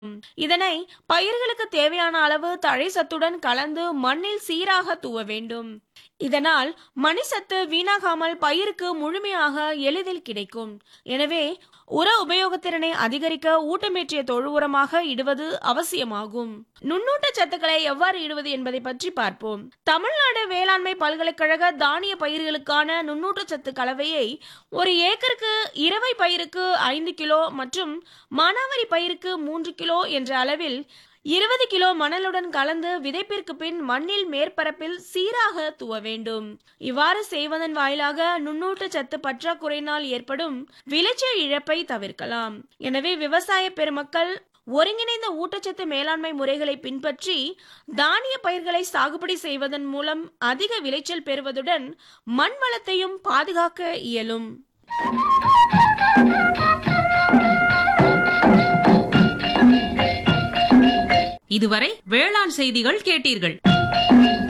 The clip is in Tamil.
இதனை பயிர்களுக்கு தேவையான அளவு தழைச்சத்துடன் கலந்து மண்ணில் சீராக தூவ வேண்டும் இதனால் மணிசத்து வீணாகாமல் பயிருக்கு முழுமையாக எளிதில் கிடைக்கும் எனவே உர உபயோகத்திறனை அதிகரிக்க ஊட்டமேற்றிய தொழு உரமாக இடுவது அவசியமாகும் நுண்ணூட்ட சத்துக்களை எவ்வாறு இடுவது என்பதை பற்றி பார்ப்போம் தமிழ்நாடு வேளாண்மை பல்கலைக்கழக தானிய பயிர்களுக்கான நுண்ணூட்ட சத்து கலவையை ஒரு ஏக்கருக்கு இரவை பயிருக்கு ஐந்து கிலோ மற்றும் மானாவாரி பயிருக்கு மூன்று கிலோ என்ற அளவில் இருபது கிலோ மணலுடன் கலந்து விதைப்பிற்கு பின் மண்ணில் மேற்பரப்பில் சீராக தூவ வேண்டும் இவ்வாறு செய்வதன் வாயிலாக நுண்ணூட்ட சத்து பற்றாக்குறையினால் ஏற்படும் விளைச்சல் இழப்பை தவிர்க்கலாம் எனவே விவசாய பெருமக்கள் ஒருங்கிணைந்த ஊட்டச்சத்து மேலாண்மை முறைகளை பின்பற்றி தானிய பயிர்களை சாகுபடி செய்வதன் மூலம் அதிக விளைச்சல் பெறுவதுடன் மண் வளத்தையும் பாதுகாக்க இயலும் இதுவரை வேளாண் செய்திகள் கேட்டீர்கள்